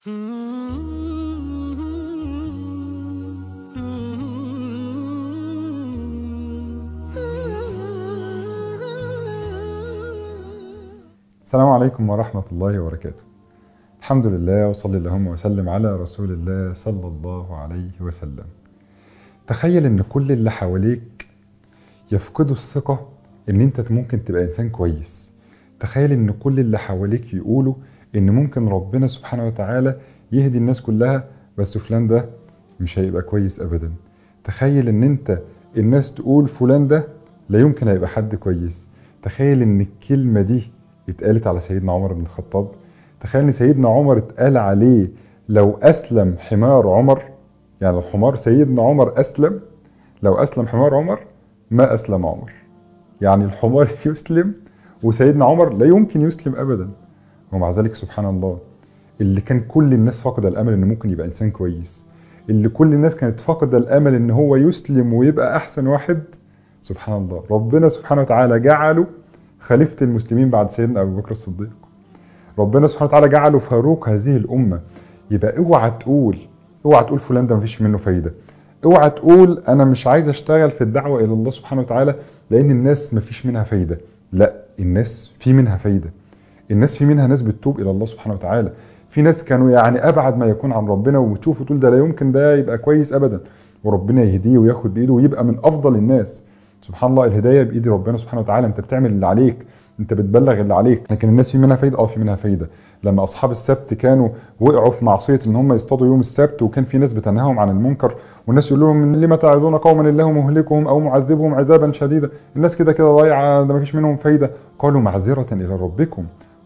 السلام عليكم ورحمة الله وبركاته الحمد لله وصلى اللهم وسلم على رسول الله صلى الله عليه وسلم تخيل ان كل اللي حواليك يفقدوا الثقة ان انت ممكن تبقى انسان كويس تخيل ان كل اللي حواليك يقولوا ان ممكن ربنا سبحانه وتعالى يهدي الناس كلها بس فلان ده مش هيبقى كويس ابدا تخيل ان انت الناس تقول فلان ده لا يمكن هيبقى حد كويس تخيل ان الكلمة دي اتقالت على سيدنا عمر بن الخطاب تخيل ان سيدنا عمر اتقال عليه لو اسلم حمار عمر يعني الحمار سيدنا عمر اسلم لو اسلم حمار عمر ما اسلم عمر يعني الحمار يسلم وسيدنا عمر لا يمكن يسلم ابدا ومع ذلك سبحان الله اللي كان كل الناس فاقده الامل ان ممكن يبقى انسان كويس اللي كل الناس كانت فاقده الامل ان هو يسلم ويبقى احسن واحد سبحان الله ربنا سبحانه وتعالى جعله خليفة المسلمين بعد سيدنا أبو بكر الصديق ربنا سبحانه وتعالى جعله فاروق هذه الأمة يبقى اوعى تقول اوعى تقول فلان ده مفيش منه فايدة اوعى تقول أنا مش عايز أشتغل في الدعوة إلى الله سبحانه وتعالى لأن الناس مفيش منها فايدة لا الناس في منها فايدة الناس في منها ناس بتتوب إلى الله سبحانه وتعالى في ناس كانوا يعني أبعد ما يكون عن ربنا وتشوف تقول ده لا يمكن ده يبقى كويس أبدا وربنا يهديه وياخد بإيده ويبقى من أفضل الناس سبحان الله الهدايه بايد ربنا سبحانه وتعالى انت بتعمل اللي عليك انت بتبلغ اللي عليك لكن الناس في منها فايده اه في منها فايده لما اصحاب السبت كانوا وقعوا في معصيه ان هم يصطادوا يوم السبت وكان في ناس بتنهاهم عن المنكر والناس يقول لهم لما تعظون قوما الله مهلكهم او معذبهم عذابا شديدا الناس كده كده ضايعه ده ما فيش منهم فايده قالوا معذره الى ربكم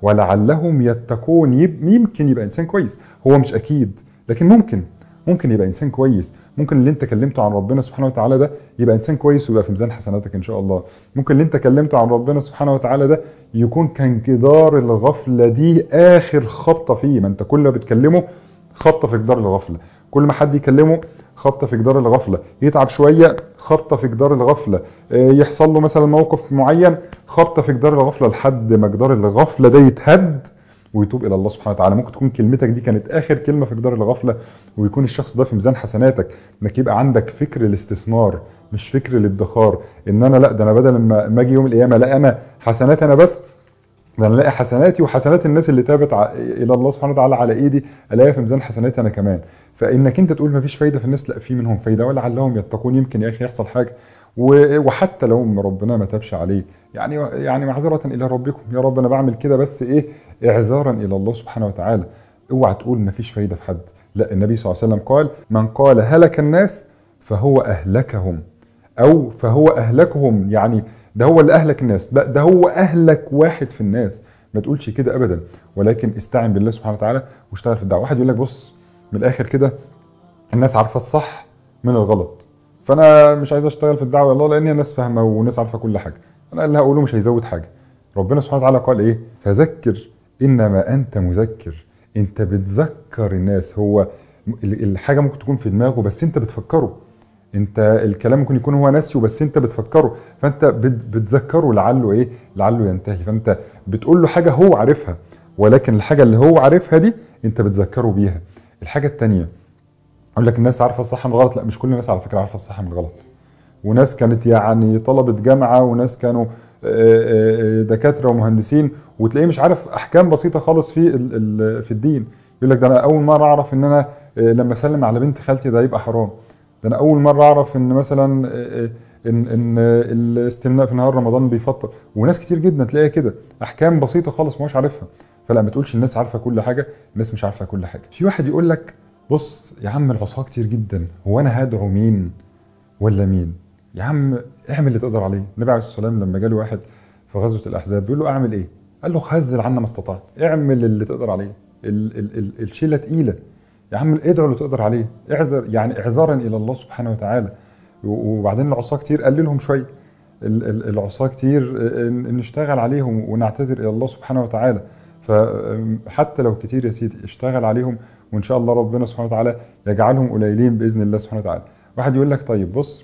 ولعلهم يتقون يمكن يبقى انسان كويس هو مش اكيد لكن ممكن ممكن يبقى انسان كويس ممكن اللي انت كلمته عن ربنا سبحانه وتعالى ده يبقى انسان كويس ويبقى في ميزان حسناتك ان شاء الله ممكن اللي انت كلمته عن ربنا سبحانه وتعالى ده يكون كان جدار الغفله دي اخر خبطه فيه ما انت كل ما بتكلمه خبطه في جدار الغفله كل ما حد يكلمه خبطه في جدار الغفله يتعب شويه خبطه في جدار الغفله يحصل له مثلا موقف معين خبطه في جدار الغفله لحد ما جدار الغفله ده يتهد ويتوب الى الله سبحانه وتعالى ممكن تكون كلمتك دي كانت اخر كلمه في جدار الغفله ويكون الشخص ده في ميزان حسناتك انك يبقى عندك فكر الاستثمار مش فكر الادخار ان انا لا ده انا بدل ما اجي يوم القيامه لا انا حسناتي انا بس ده انا الاقي حسناتي وحسنات الناس اللي تابت الى الله سبحانه وتعالى على ايدي الاقيها في ميزان حسناتي انا كمان فانك انت تقول ما فيش فايده في الناس لا في منهم فايده ولعلهم يتقون يمكن يا اخي يحصل حاجه وحتى لو ربنا ما تابش عليه يعني يعني معذره الى ربكم يا رب انا بعمل كده بس ايه اعذارا الى الله سبحانه وتعالى اوعى تقول ما فيش فايده في حد لا النبي صلى الله عليه وسلم قال من قال هلك الناس فهو اهلكهم او فهو اهلكهم يعني ده هو اللي اهلك الناس ده, ده هو اهلك واحد في الناس ما تقولش كده ابدا ولكن استعن بالله سبحانه وتعالى واشتغل في الدعوه واحد يقول لك بص من الاخر كده الناس عارفه الصح من الغلط فانا مش عايز اشتغل في الدعوه الله لان الناس فاهمه والناس عارفه كل حاجه انا اللي هقوله مش هيزود حاجه ربنا سبحانه وتعالى قال ايه فذكر انما انت مذكر انت بتذكر الناس هو الحاجه ممكن تكون في دماغه بس انت بتفكره انت الكلام ممكن يكون هو ناسيه بس انت بتفكره فانت بتذكره لعله ايه لعله ينتهي فانت بتقول له حاجه هو عارفها ولكن الحاجه اللي هو عارفها دي انت بتذكره بيها الحاجه الثانيه اقول لك الناس عارفه الصح من الغلط لا مش كل الناس على فكره عارفه الصح من الغلط وناس كانت يعني طلبه جامعه وناس كانوا دكاتره ومهندسين وتلاقيه مش عارف احكام بسيطه خالص في في الدين يقول لك ده انا اول مره اعرف ان انا لما اسلم على بنت خالتي ده يبقى حرام ده انا اول مره اعرف ان مثلا ان ان الاستمناء في نهار رمضان بيفطر وناس كتير جدا تلاقيها كده احكام بسيطه خالص مش عارفها فلا ما تقولش الناس عارفه كل حاجه الناس مش عارفه كل حاجه في واحد يقول لك بص يا عم العصاه كتير جدا هو انا هدعو مين ولا مين يا عم اعمل اللي تقدر عليه النبي عليه الصلاه والسلام لما جاله واحد في غزوه الاحزاب بيقول له اعمل ايه قال له خزل عنا ما استطعت اعمل اللي تقدر عليه ال ال ال الشيله تقيله يا عم ادعو اللي تقدر عليه اعذر يعني اعذارا الى الله سبحانه وتعالى وبعدين العصاه كتير قللهم شويه العصاه كتير نشتغل عليهم ونعتذر الى الله سبحانه وتعالى فحتى لو كتير يا سيدي اشتغل عليهم وان شاء الله ربنا سبحانه وتعالى يجعلهم قليلين باذن الله سبحانه وتعالى واحد يقول لك طيب بص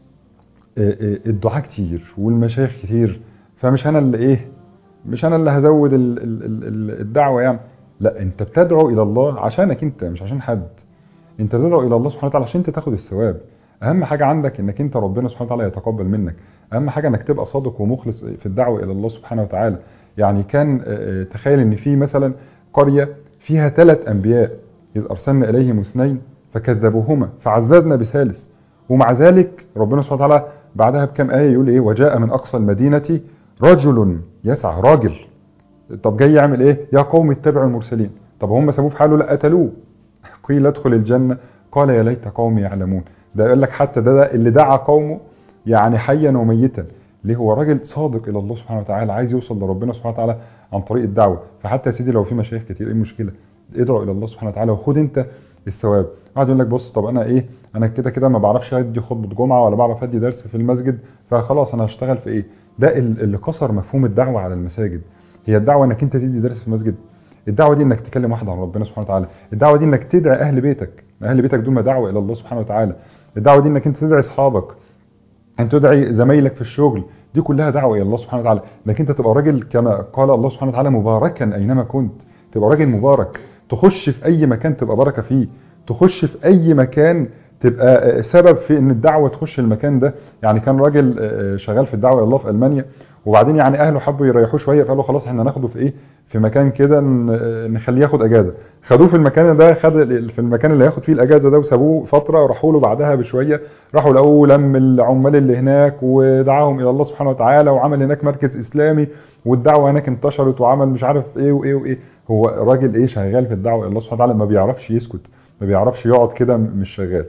الدعاء كتير والمشايخ كتير فمش انا اللي ايه مش انا اللي هزود الدعوه يعني لا انت بتدعو الى الله عشانك انت مش عشان حد انت بتدعو الى الله سبحانه وتعالى عشان انت تاخد الثواب اهم حاجه عندك انك انت ربنا سبحانه وتعالى يتقبل منك اهم حاجه انك تبقى صادق ومخلص في الدعوه الى الله سبحانه وتعالى يعني كان آه، آه، تخيل ان في مثلا قريه فيها ثلاث انبياء اذ ارسلنا اليهم اثنين فكذبوهما فعززنا بثالث ومع ذلك ربنا سبحانه وتعالى بعدها بكام ايه يقول ايه وجاء من اقصى المدينه رجل يسعى راجل طب جاي يعمل ايه يا قوم اتبعوا المرسلين طب هم سابوه في حاله لا قتلوه قيل ادخل الجنه قال يا ليت قومي يعلمون ده يقول لك حتى ده, ده اللي دعا قومه يعني حيا وميتا ليه هو راجل صادق الى الله سبحانه وتعالى عايز يوصل لربنا سبحانه وتعالى عن طريق الدعوه فحتى يا سيدي لو في مشايخ كتير ايه المشكله ادعو الى الله سبحانه وتعالى وخد انت الثواب قاعد يقول لك بص طب انا ايه انا كده كده ما بعرفش ادي خطبه جمعه ولا بعرف ادي درس في المسجد فخلاص انا هشتغل في ايه ده ال- اللي كسر مفهوم الدعوه على المساجد هي الدعوه انك انت تدي درس في المسجد الدعوه دي انك تكلم واحد عن ربنا سبحانه وتعالى الدعوه دي انك تدعي اهل بيتك اهل بيتك دول دعوه الى الله سبحانه وتعالى الدعوه دي انك انت تدعي اصحابك ان تدعي زمايلك في الشغل دي كلها دعوه الى الله سبحانه وتعالى انك انت تبقى راجل كما قال الله سبحانه وتعالى مباركا اينما كنت تبقى راجل مبارك تخش في اي مكان تبقى بركه فيه تخش في اي مكان تبقى سبب في ان الدعوه تخش المكان ده يعني كان راجل شغال في الدعوه الى الله في المانيا وبعدين يعني اهله حبوا يريحوه شويه فقالوا خلاص احنا ناخده في ايه في مكان كده ن- نخليه ياخد اجازه خدوه في المكان ده خد ال- في المكان اللي هياخد فيه الاجازه ده وسابوه فتره وراحوا له بعدها بشويه راحوا لقوه لم العمال اللي هناك ودعاهم الى الله سبحانه وتعالى وعمل هناك مركز اسلامي والدعوه هناك انتشرت وعمل مش عارف ايه وايه وايه هو راجل ايه شغال في الدعوه الى الله سبحانه وتعالى ما بيعرفش يسكت ما بيعرفش يقعد كده مش شغال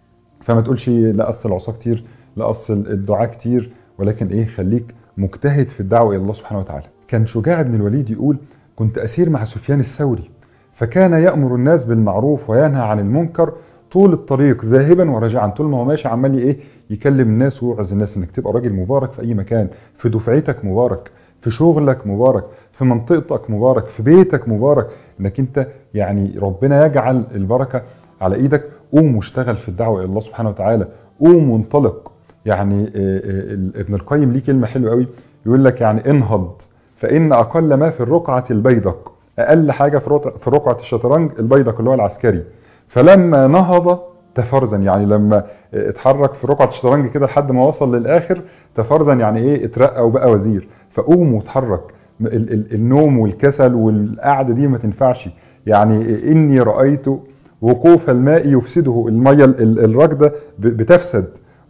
فما تقولش لا اصل العصاه كتير لا اصل الدعاء كتير ولكن ايه خليك مجتهد في الدعوه الى الله سبحانه وتعالى كان شجاع بن الوليد يقول كنت اسير مع سفيان الثوري فكان يامر الناس بالمعروف وينهى عن المنكر طول الطريق ذاهبا وراجعا طول ما هو ماشي عمال ايه يكلم الناس ويوعظ الناس انك تبقى راجل مبارك في اي مكان في دفعتك مبارك في شغلك مبارك في منطقتك مبارك في بيتك مبارك انك انت يعني ربنا يجعل البركه على ايدك قوم واشتغل في الدعوه الى الله سبحانه وتعالى قوم وانطلق يعني آه، آه، ابن القيم ليه كلمه حلوه قوي يقول لك يعني انهض فان اقل ما في الرقعه البيدق اقل حاجه في رقعة- في رقعه الشطرنج البيدق اللي هو العسكري فلما نهض تفرزا يعني لما اتحرك في رقعه الشطرنج كده لحد ما وصل للاخر تفرزا يعني ايه اترقى وبقى وزير فقوم واتحرك ال- ال- النوم والكسل والقعده دي ما تنفعش يعني اني رايت وقوف الماء يفسده الميه ال- ال- الراكده ب- بتفسد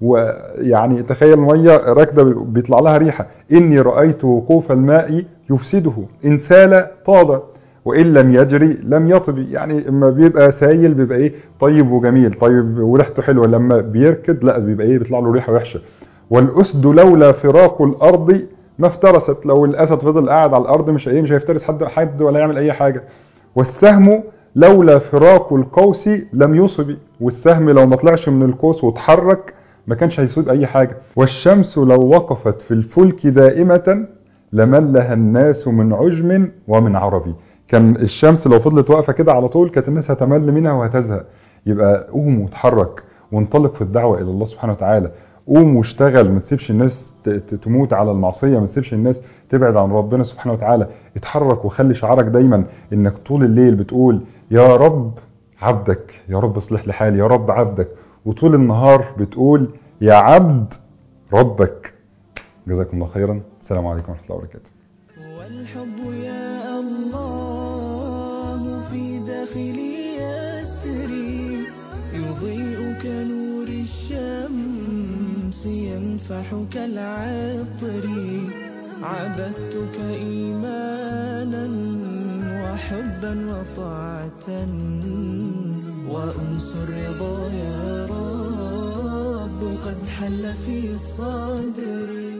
ويعني تخيل ميه راكده بيطلع لها ريحه اني رايت وقوف الماء يفسده ان سال طاب وان لم يجري لم يطب يعني اما بيبقى سايل بيبقى ايه طيب وجميل طيب وريحته حلوه لما بيركد لا بيبقى ايه بيطلع له ريحه وحشه والاسد لولا فراق الارض ما افترست لو الاسد فضل قاعد على الارض مش ايه مش هيفترس حد حد ولا يعمل اي حاجه والسهم لولا فراق القوس لم يصب والسهم لو ما طلعش من القوس واتحرك ما كانش هيصيب اي حاجه والشمس لو وقفت في الفلك دائمه لملها الناس من عجم ومن عربي كان الشمس لو فضلت واقفه كده على طول كانت الناس هتمل منها وهتزهق يبقى قوم واتحرك وانطلق في الدعوه الى الله سبحانه وتعالى قوم واشتغل ما تسيبش الناس ت- ت- تموت على المعصيه ما تسيبش الناس تبعد عن ربنا سبحانه وتعالى اتحرك وخلي شعارك دايما انك طول الليل بتقول يا رب عبدك يا رب اصلح لي حالي يا رب عبدك وطول النهار بتقول يا عبد ربك جزاكم الله خيرا السلام عليكم ورحمه الله وبركاته والحب يا الله في داخلي يسري يضيء كنور الشمس ينفح كالعطر عبدتك إيمانا وحبا وطاعة وأنس الرضا يا رب قد حل في صدري